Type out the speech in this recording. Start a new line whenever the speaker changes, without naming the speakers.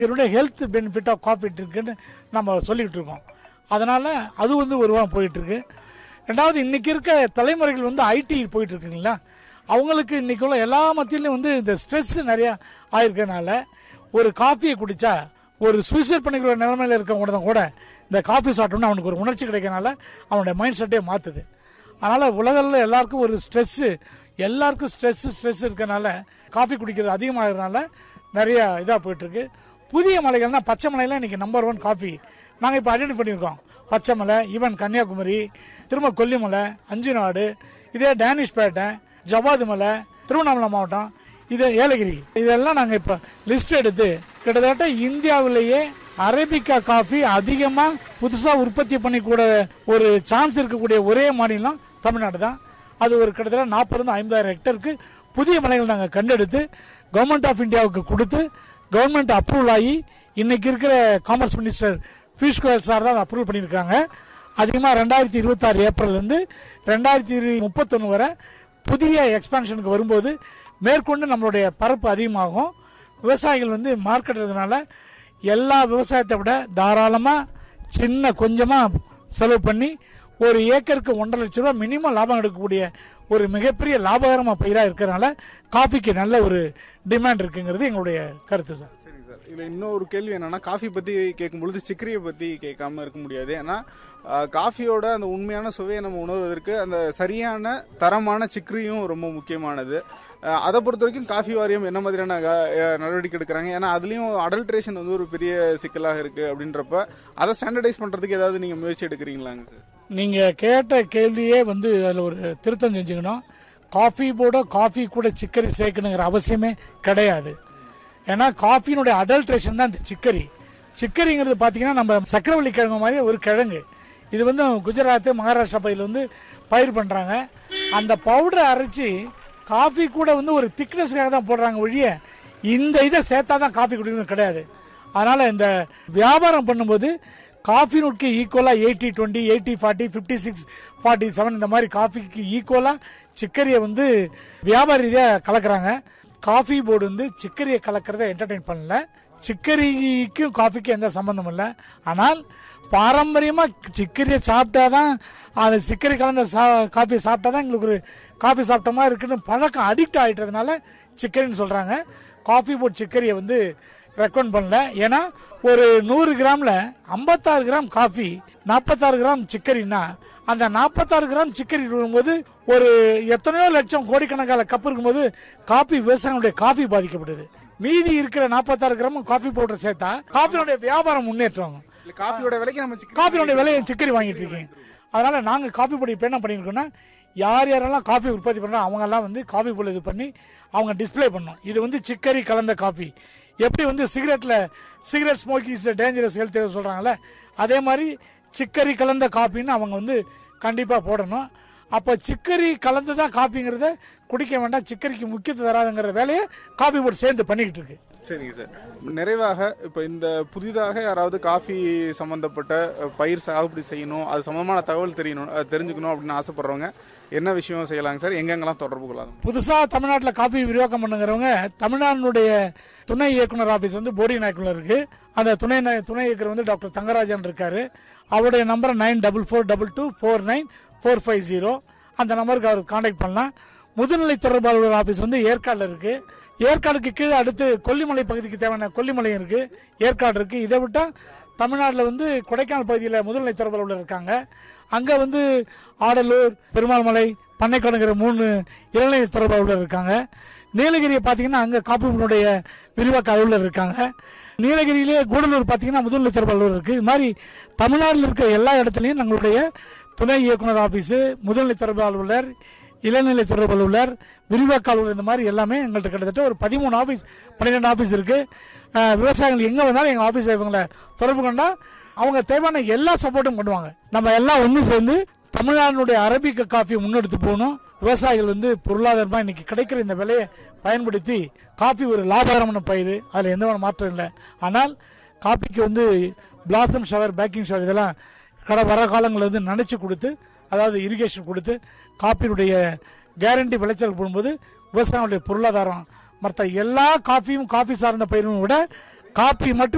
இதனுடைய health benefit of coffee இருக்குன்னு நம்ம சொல்லிக்கிட்டு இருக்கோம் அதனால் அது வந்து ஒரு வாரம் போயிட்டுருக்கு ரெண்டாவது இன்றைக்கி இருக்க தலைமுறைகள் வந்து ஐடி போயிட்டு இருக்குங்களா அவங்களுக்கு இன்றைக்கி உள்ள எல்லா மத்தியிலையும் வந்து இந்த ஸ்ட்ரெஸ் நிறையா ஆயிருக்கனால ஒரு காஃபியை குடித்தா ஒரு சூசைட் பண்ணிக்கிற நிலைமையில் இருக்கவங்க கூட இந்த காஃபி சாப்பிட்டோம்னா அவனுக்கு ஒரு உணர்ச்சி கிடைக்கனால அவனுடைய மைண்ட் செட்டே மாற்றுது அதனால் உலகில் எல்லாருக்கும் ஒரு ஸ்ட்ரெஸ்ஸு எல்லாருக்கும் ஸ்ட்ரெஸ்ஸு ஸ்ட்ரெஸ் இருக்கனால காஃபி குடிக்கிறது அதிகமாகிறதுனால நிறைய இதாக போயிட்டுருக்கு புதிய மலைகள்னா பச்சை மலையில் இன்றைக்கி நம்பர் ஒன் காஃபி நாங்கள் இப்போ ஐடென்டி பண்ணியிருக்கோம் பச்சை மலை ஈவன் கன்னியாகுமரி திரும்ப கொல்லிமலை அஞ்சுநாடு இதே டேனிஷ்பேட்டை ஜவாது மலை திருவண்ணாமலை மாவட்டம் இது ஏலகிரி இதெல்லாம் நாங்கள் இப்போ லிஸ்ட் எடுத்து கிட்டத்தட்ட இந்தியாவிலேயே அரேபிக்கா காஃபி அதிகமாக புதுசாக உற்பத்தி பண்ணிக்கூட ஒரு சான்ஸ் இருக்கக்கூடிய ஒரே மாநிலம் தமிழ்நாடு தான் அது ஒரு கிட்டத்தட்ட நாற்பது ஐம்பதாயிரம் ஹெக்டருக்கு புதிய மலைகள் நாங்கள் கண்டெடுத்து கவர்மெண்ட் ஆஃப் இந்தியாவுக்கு கொடுத்து கவர்மெண்ட் அப்ரூவல் ஆகி இன்னைக்கு இருக்கிற commerce minister Piyush Goyal sir தான் அப்ரூவல் பண்ணியிருக்காங்க அதிகமாக ரெண்டாயிரத்தி இருபத்தாறு ஏப்ரல்லேருந்து ரெண்டாயிரத்தி முப்பத்தொன்று வரை புதிய எக்ஸ்பான்ஷனுக்கு வரும்போது மேற்கொண்டு நம்மளுடைய பரப்பு அதிகமாகும் விவசாயிகள் வந்து மார்க்கெட் இருக்கிறதுனால எல்லா விவசாயத்தை விட தாராளமாக சின்ன கொஞ்சமாக செலவு பண்ணி ஒரு ஏக்கருக்கு ஒன்றரை லட்ச ரூபா மினிமம் லாபம் எடுக்கக்கூடிய ஒரு மிகப்பெரிய லாபகரமாக பயிராக இருக்கிறனால காஃபிக்கு நல்ல ஒரு டிமாண்ட் இருக்குங்கிறது எங்களுடைய கருத்து சார்
சரிங்க சார் இதில் இன்னொரு கேள்வி என்னன்னா காஃபி பற்றி கேட்கும் பொழுது சிக்கரியை பற்றி கேட்காம இருக்க முடியாது ஏன்னா ஆஹ், காஃபியோட அந்த உண்மையான சுவையை நம்ம உணர்வதற்கு அந்த சரியான தரமான சிக்கரியும் ரொம்ப முக்கியமானது ஆஹ், அதை பொறுத்த வரைக்கும் காஃபி வாரியம் என்ன மாதிரியான க- அஹ், நடவடிக்கை எடுக்கிறாங்க ஏன்னா அதுலேயும் அடல்ட்ரேஷன் வந்து ஒரு பெரிய சிக்கலாக இருக்குது அப்படின்றப்ப அதை ஸ்டாண்டர்டைஸ் பண்ணுறதுக்கு ஏதாவது நீங்கள் முயற்சி எடுக்கிறீங்களாங்க சார்
நீங்கள் கேட்ட கேள்வியே வந்து அதில் ஒரு திருத்தம் செஞ்சுக்கணும் காஃபி போட காஃபி கூட சிக்கரி சேர்க்கணுங்கிற அவசியமே கிடையாது ஏன்னா காஃபியினுடைய அடல்ட்ரேஷன் தான் இந்த சிக்கரி சிக்கரிங்கிறது பார்த்தீங்கன்னா நம்ம சக்கரவள்ளி கிழங்கு மாதிரி ஒரு கிழங்கு இது வந்து குஜராத் மகாராஷ்டிரா பகுதியில் வந்து பயிர் பண்ணுறாங்க அந்த பவுடரை அரைச்சி காஃபி கூட வந்து ஒரு திக்னஸ்க்காக தான் போடுறாங்க ஒழிய இந்த இதை சேர்த்தா தான் காஃபி குடிக்கணும் கிடையாது அதனால் இந்த வியாபாரம் பண்ணும்போது காஃபி நுட்க்கு ஈக்குவலாக eighty twenty eighty forty fifty six forty seven இந்த மாதிரி காஃபிக்கு ஈக்குவலாக சிக்கரியை வந்து வியாபார ரீதியாக கலக்குறாங்க காஃபி போர்டு வந்து சிக்கரியை கலக்கிறத என்டர்டெயின் பண்ணல சிக்கரிக்கும் காஃபிக்கும் எந்த சம்மந்தம் இல்லை ஆனால் பாரம்பரியமாக சிக்கரியை சாப்பிட்டா தான் அந்த சிக்கரி கலந்த சா காஃபி சாப்பிட்டா தான் எங்களுக்கு ஒரு காஃபி சாப்பிட்ட மாதிரி இருக்குன்னு பழக்கம் அடிக்ட் ஆகிட்டதுனால சிக்கரின்னு சொல்கிறாங்க காஃபி போர்ட் சிக்கரியை வந்து ரெக்கமெண்ட் பண்ணல ஏன்னா ஒரு நூறு கிராமில் ஐம்பத்தாறு கிராம் காஃபி நாற்பத்தாறு கிராம் சிக்கரின்னா அந்த நாற்பத்தாறு கிராம் சிக்கரி இருக்கும்போது ஒரு எத்தனையோ லட்சம் கோடிக்கணக்கான கப் இருக்கும்போது காஃபி விவசாயிகளுடைய காஃபி பாதிக்கப்படுது மீதி இருக்கிற நாற்பத்தாறு கிராம் காஃபி பவுடர் சேர்த்தா காஃபியோடைய வியாபாரம் முன்னேற்றம்
இல்லை காஃபியோட விலைக்கு நம்ம சிக்கரி
காஃபியோட விலையை சிக்கரி வாங்கிட்டு இருக்கீங்க அதனால நாங்கள் காஃபி பொடி இப்போ என்ன பண்ணியிருக்கோம்னா யார் யாரெல்லாம் காஃபி உற்பத்தி பண்ணுறோம் அவங்கெல்லாம் வந்து காஃபி பொடி இது பண்ணி அவங்க டிஸ்ப்ளே பண்ணோம் இது வந்து சிக்கரி கலந்த காஃபி எப்படி வந்து சிகரெட்டில் cigarette smoking is dangerous health சொல்கிறாங்களே அதே மாதிரி சிக்கரி கலந்த காஃபின்னு அவங்க வந்து கண்டிப்பாக போடணும் அப்போ சிக்கரி கலந்து தான் காஃபிங்கிறத குடிக்க வேண்டாம் சிக்கரிக்கு முக்கியத்துவம் தராதுங்கிற வேலையை காஃபி போட்டு சேர்ந்து பண்ணிக்கிட்டு இருக்கு
சரிங்க சார் நிறைவாக இப்போ இந்த புதிதாக யாராவது காஃபி சம்மந்தப்பட்ட அஹ், பயிர் சாகுபடி செய்யணும் அது சம்மந்தமான தகவல் தெரியணும் அது தெரிஞ்சுக்கணும் அப்படின்னு ஆசைப்படுறவங்க என்ன விஷயம் செய்யலாங்க சார் எங்கெங்கெல்லாம் தொடர்பு கொள்ளலாம்
புதுசாக தமிழ்நாட்டில் காப்பி விரிவாக்கம் பண்ணுங்கிறவங்க தமிழ்நாட்டினுடைய துணை இயக்குனர் ஆஃபீஸ் வந்து போடி நாயக்குள்ள இருக்கு அந்த துணை நா- துணை இயக்குனர் வந்து டாக்டர் தங்கராஜன் இருக்காரு அவருடைய number nine double four double two four nine four five zero அந்த நம்பருக்கு அவர் காண்டாக்ட் பண்ணலாம் முதுநிலை தொடர்பாளர் ஆஃபீஸ் வந்து ஏற்காடில் இருக்கு ஏற்காடுக்கு கீழே அடுத்து கொல்லிமலை பகுதிக்கு தேவையான கொல்லிமலை இருக்கு ஏற்காடு இருக்கு இதை விட்டால் தமிழ்நாட்டில் வந்து கொடைக்கானல் பகுதியில் முதுநிலை தொடர்பாளர் இருக்காங்க அங்கே வந்து ஆடலூர் பெருமாள் மலை பண்ணைக்கணுங்கிற மூணு இளநிலை தொடர்பாளர் இருக்காங்க நீலகிரியை பார்த்தீங்கன்னா அங்கே காப்பினுடைய விரிவாக்க அலுவலர் இருக்காங்க நீலகிரியிலே கூடலூர் பார்த்தீங்கன்னா முதுநிலை தொடர்பாளர் இருக்குது இது மாதிரி தமிழ்நாட்டில் இருக்கிற எல்லா இடத்துலையும் நம்மளுடைய துணை இயக்குனர் ஆஃபீஸு முதுநிலை தொடர்பு அலுவலர் இளநிலை தொடர்பு அலுவலர் விரிவாக்க அலுவலர் இந்த மாதிரி எல்லாமே எங்கள்கிட்ட கிட்டத்தட்ட ஒரு பதிமூணு ஆஃபீஸ் பன்னிரெண்டு ஆஃபீஸ் இருக்குது விவசாயிகள் எங்கே வந்தாலும் எங்கள் ஆஃபீஸை இவங்களை தொடர்பு கொண்டா அவங்க தேவையான எல்லா சப்போர்ட்டும் பண்ணுவாங்க நம்ம எல்லாம் ஒன்று சேர்ந்து தமிழ்நாட்டினுடைய அரபிக்க காஃபியை முன்னெடுத்து போகணும் விவசாயிகள் வந்து பொருளாதாரமாக இன்னைக்கு கிடைக்கிற இந்த விலையை பயன்படுத்தி காஃபி ஒரு லாபகரமான பயிர் அதில் எந்த ஒரு மாற்றம் இல்லை ஆனால் காஃபிக்கு வந்து பிளாசம் ஷவர் பேக்கிங் ஷவர் இதெல்லாம் கடை வர காலங்களில் வந்து நினச்சி கொடுத்து அதாவது இரிகேஷன் கொடுத்து காப்பியினுடைய கேரண்டி விளைச்சல் போடும்போது விவசாயிகளுடைய பொருளாதாரம் மற்ற எல்லா காஃபியும் காஃபி சார்ந்த பயிரும் விட காஃபி மட்டும்